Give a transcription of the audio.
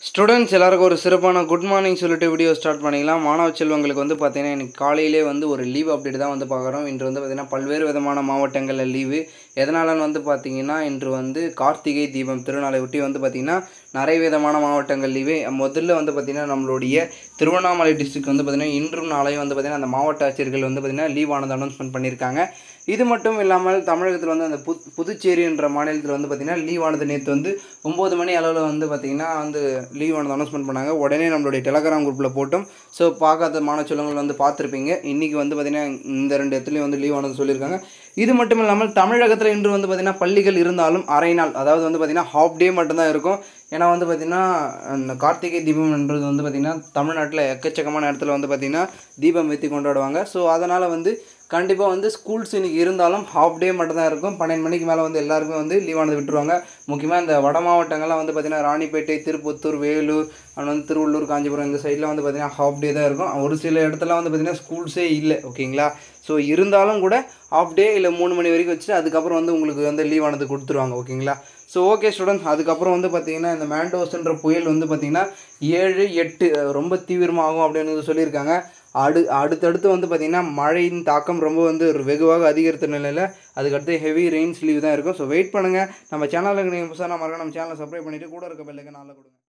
students எல்லாருக்கும் ஒரு சிறப்பான குட் மார்னிங் சொல்லிட்டு வீடியோ ஸ்டார்ட் பண்ணிக்கலாம் மாணவ செல்வங்களுக்கு வந்து பார்த்தீங்கன்னா இன்னைக்கு காலையிலே வந்து ஒரு லீவ் அப்டேட் தான் வந்து பார்க்குறோம் இன்று வந்து பார்த்திங்கன்னா பல்வேறு விதமான மாவட்டங்களில் லீவு எதனாலன்னு வந்து பார்த்தீங்கன்னா இன்று வந்து கார்த்திகை தீபம் திருநாளை ஒட்டி வந்து பார்த்திங்கன்னா நிறைய விதமான மாவட்டங்கள் லீவு முதல்ல வந்து பார்த்திங்கன்னா நம்மளுடைய திருவண்ணாமலை டிஸ்ட்ரிக்ட் வந்து பார்த்திங்கன்னா இன்றும் நாளையும் வந்து பார்த்திங்கன்னா அந்த மாவட்ட ஆட்சியர்கள் வந்து பார்த்திங்கன்னா லீவ் ஆனது அனௌன்ஸ்மெண்ட் பண்ணியிருக்காங்க இது மட்டும் இல்லாமல் தமிழகத்தில் வந்து அந்த புத் புதுச்சேரின்ற மாநிலத்தில் வந்து பார்த்திங்கன்னா லீவ் ஆனது நேற்று வந்து ஒம்பது மணி அளவில் வந்து பார்த்திங்கன்னா வந்து லீவ் ஆனது அனௌன்ஸ்மெண்ட் பண்ணாங்க உடனே நம்மளுடைய டெலகிராம் குரூப்பில் போட்டும் ஸோ பார்க்காத மாணவ செல்வங்கள் வந்து பார்த்துருப்பீங்க இன்றைக்கி வந்து பார்த்திங்கன்னா இந்த ரெண்டு இடத்துலையும் வந்து லீவ் ஆனது சொல்லியிருக்காங்க இது மட்டும் இல்லாமல் தமிழகத்தில் இன்று வந்து பார்த்திங்கன்னா பள்ளிகள் இருந்தாலும் அரை நாள் அதாவது வந்து பார்த்திங்கன்னா ஹாஃப் டே மட்டும்தான் இருக்கும் ஏன்னா வந்து பார்த்திங்கன்னா அந்த கார்த்திகை தீபம் என்றது வந்து பார்த்திங்கன்னா தமிழ்நாட்டில் எக்கச்சக்கமான இடத்துல வந்து பார்த்திங்கன்னா தீபம் ஏற்றி கொண்டாடுவாங்க ஸோ அதனால் வந்து கண்டிப்பாக வந்து ஸ்கூல்ஸ் இன்றைக்கி இருந்தாலும் ஹாஃப் டே மட்டும் தான் இருக்கும் பன்னெண்டு மணிக்கு மேலே வந்து எல்லாருக்குமே வந்து லீவானது விட்டுருவாங்க முக்கியமாக இந்த வட மாவட்டங்கள்லாம் வந்து பார்த்திங்கன்னா ராணிப்பேட்டை திருப்பத்தூர் வேலூர் அண்ட் வந்து திருவள்ளூர் காஞ்சிபுரம் இந்த சைடில் வந்து பார்த்திங்கன்னா ஹாஃப் டே தான் இருக்கும் ஒரு சில இடத்துல வந்து பார்த்திங்கன்னா ஸ்கூல்ஸே இல்லை ஓகேங்களா ஸோ இருந்தாலும் கூட ஹாஃப் டே இல்லை மூணு மணி வரைக்கும் வச்சுட்டு அதுக்கப்புறம் வந்து உங்களுக்கு வந்து லீவ் ஆனது கொடுத்துருவாங்க ஓகேங்களா ஸோ ஓகே ஸ்டூடெண்ட்ஸ் அதுக்கப்புறம் வந்து பார்த்திங்கன்னா இந்த மேண்டோஸ்ன்ற புயல் வந்து பார்த்திங்கன்னா ஏழு எட்டு ரொம்ப தீவிரமாகும் அப்படின்னு வந்து சொல்லியிருக்காங்க அடு அடுத்தடுத்து வந்து பார்த்திங்கன்னா மழையின் தாக்கம் ரொம்ப வந்து ஒரு வெகுவாக அதிகரித்த நிலையில் அதுக்கடுத்து ஹெவி ரெயின்ஸ் லீவ் தான் இருக்கும் ஸோ வெயிட் பண்ணுங்கள் நம்ம சேனலுக்கு நீங்கள் புதுசாக மறக்க நம்ம சேனலை சப்ஸ்கிரைப் பண்ணிவிட்டு கூட இருக்க பெல்லுக்கு நாளில் கொடுங்க